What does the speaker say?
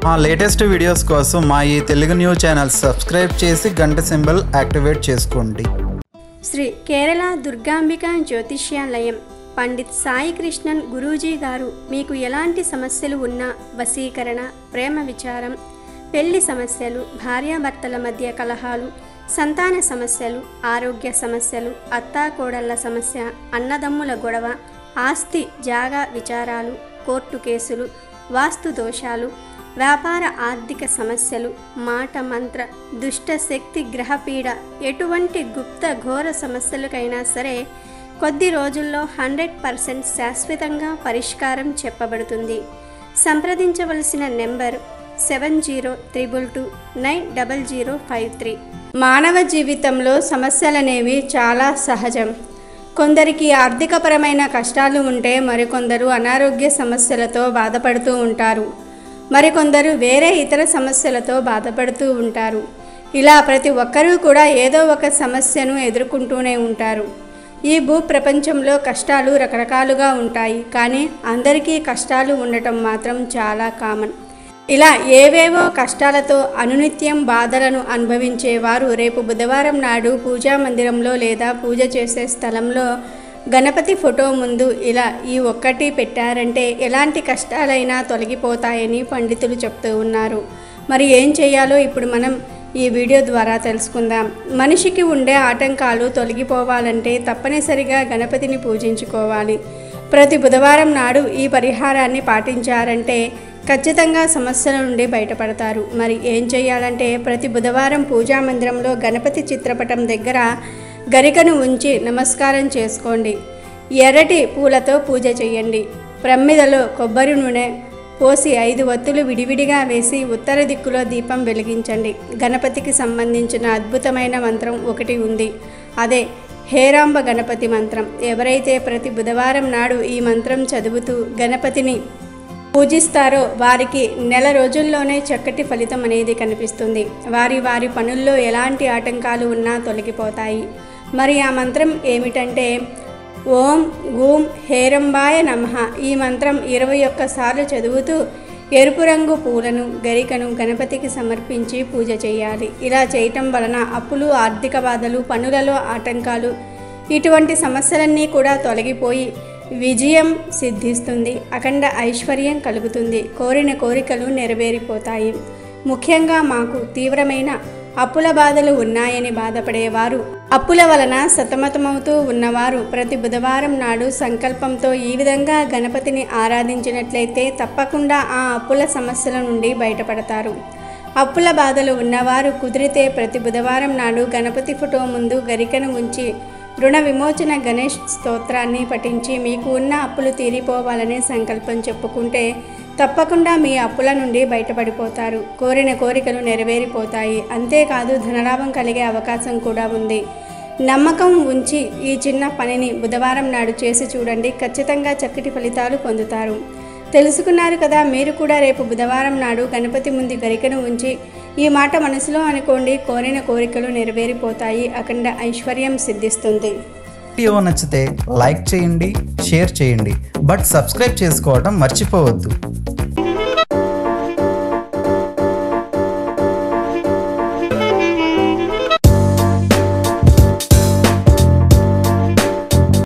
మా latest videos కోసం మా ఈ తెలుగు న్యూస్ ఛానల్ సబ్స్క్రైబ్ చేసి గంట సింబల్ యాక్టివేట్ చేసుకోండి శ్రీ కేరళ దుర్గాంబిక జ్యోతిష్యాలయం పండిత్ సాయి కృష్ణన్ గురూజీ గారు మీకు ఎలాంటి సమస్యలు ఉన్నా వశీకరణ ప్రేమ విచారం పెళ్లి సమస్యలు భార్యాభర్తల మధ్య కలహాలు సంతాన సమస్యలు ఆరోగ్య సమస్యలు అత్తాకోడళ్ల సమస్య అన్నదమ్ముల గొడవ ఆస్తి జాగా విచారాలు కోర్టు కేసులు వాస్తు దోషాలు వ్యాపార ఆర్థిక సమస్యలు మాట మంత్ర దుష్ట శక్తి గ్రహపీడ ఎటువంటి గుప్త ఘోర సమస్యలకైనా సరే కొద్ది రోజుల్లో హండ్రెడ్ పర్సెంట్ శాశ్వతంగా పరిష్కారం చెప్పబడుతుంది సంప్రదించవలసిన number seven zero triple two nine double zero five three మానవ జీవితంలో సమస్యలనేవి చాలా సహజం కొందరికి ఆర్థికపరమైన కష్టాలు ఉంటే మరికొందరు అనారోగ్య సమస్యలతో బాధపడుతూ ఉంటారు మరికొందరు వేరే ఇతర సమస్యలతో బాధపడుతూ ఉంటారు ఇలా ప్రతి ఒక్కరూ కూడా ఏదో ఒక సమస్యను ఎదుర్కొంటూనే ఉంటారు ఈ భూ ప్రపంచంలో కష్టాలు రకరకాలుగా ఉంటాయి కానీ అందరికీ కష్టాలు ఉండటం మాత్రం చాలా కామన్ ఇలా ఏవేవో కష్టాలతో అనునిత్యం బాధలను అనుభవించేవారు రేపు బుధవారం నాడు పూజా మందిరంలో లేదా పూజ చేసే స్థలంలో గణపతి ఫోటో ముందు ఇలా ఈ ఒక్కటి పెట్టారంటే ఎలాంటి కష్టాలైనా తొలగిపోతాయని పండితులు చెప్తూ ఉన్నారు మరి ఏం చేయాలో ఇప్పుడు మనం ఈ వీడియో ద్వారా తెలుసుకుందాం మనిషికి ఉండే ఆటంకాలు తొలగిపోవాలంటే తప్పనిసరిగా గణపతిని పూజించుకోవాలి ప్రతి బుధవారం నాడు ఈ పరిహారాన్ని పాటించారంటే ఖచ్చితంగా సమస్యల నుండి బయటపడతారు మరి ఏం చేయాలంటే ప్రతి బుధవారం పూజా మందిరంలో గణపతి చిత్రపటం దగ్గర గరికను ఉంచి నమస్కారం చేసుకోండి ఎర్రటి పూలతో పూజ చేయండి ప్రమ్మిదలో కొబ్బరి నూనె పోసి ఐదు ఒత్తులు విడివిడిగా వేసి ఉత్తర దిక్కులో దీపం వెలిగించండి గణపతికి సంబంధించిన అద్భుతమైన మంత్రం ఒకటి ఉంది అదే హేరాంబ గణపతి మంత్రం ఎవరైతే ప్రతి బుధవారం నాడు ఈ మంత్రం చదువుతూ గణపతిని పూజిస్తారో వారికి నెల రోజుల్లోనే చక్కటి ఫలితం అనేది కనిపిస్తుంది వారి వారి పనుల్లో ఎలాంటి ఆటంకాలు ఉన్నా తొలగిపోతాయి మరి ఆ మంత్రం ఏమిటంటే ఓం గూం హేరంబాయ నమః ఈ మంత్రం ఇరవై ఒక్కసార్లు చదువుతూ ఎరుపు రంగు పూలను గరికను గణపతికి సమర్పించి పూజ చేయాలి ఇలా చేయటం వలన అప్పులు ఆర్థిక బాధలు పనులలో ఆటంకాలు ఇటువంటి సమస్యలన్నీ కూడా తొలగిపోయి విజయం సిద్ధిస్తుంది అఖండ ఐశ్వర్యం కలుగుతుంది కోరిన కోరికలు నెరవేరిపోతాయి ముఖ్యంగా మాకు తీవ్రమైన అప్పుల బాధలు ఉన్నాయని బాధపడేవారు అప్పుల వలన సతమతమవుతూ ఉన్నవారు ప్రతి బుధవారం నాడు సంకల్పంతో ఈ విధంగా గణపతిని ఆరాధించినట్లయితే తప్పకుండా ఆ అప్పుల సమస్యల నుండి బయటపడతారు అప్పుల బాధలు ఉన్నవారు కుదిరితే ప్రతి బుధవారం నాడు గణపతి ఫోటో ముందు గరికను ఉంచి రుణ విమోచన గణేష్ స్తోత్రాన్ని పఠించి మీకు ఉన్న అప్పులు తీరిపోవాలనే సంకల్పం చెప్పుకుంటే తప్పకుండా మీ అప్పుల నుండి బయటపడిపోతారు కోరిన కోరికలు నెరవేరిపోతాయి అంతేకాదు ధనలాభం కలిగే అవకాశం కూడా ఉంది నమ్మకం ఉంచి ఈ చిన్న పనిని బుధవారం నాడు చేసి చూడండి ఖచ్చితంగా చక్కటి ఫలితాలు పొందుతారు తెలుసుకున్నారు కదా మీరు కూడా రేపు బుధవారం నాడు గణపతి ముందు గరికను ఉంచి ఈ మాట మనసులో అనుకోండి కోరిన కోరికలు నెరవేరిపోతాయి అఖండ ఐశ్వర్యం సిద్ధిస్తుంది వీడియో నచ్చితే లైక్ చేయండి షేర్ చేయండి బట్ సబ్స్క్రైబ్ చేసుకోవడం మర్చిపోవద్దు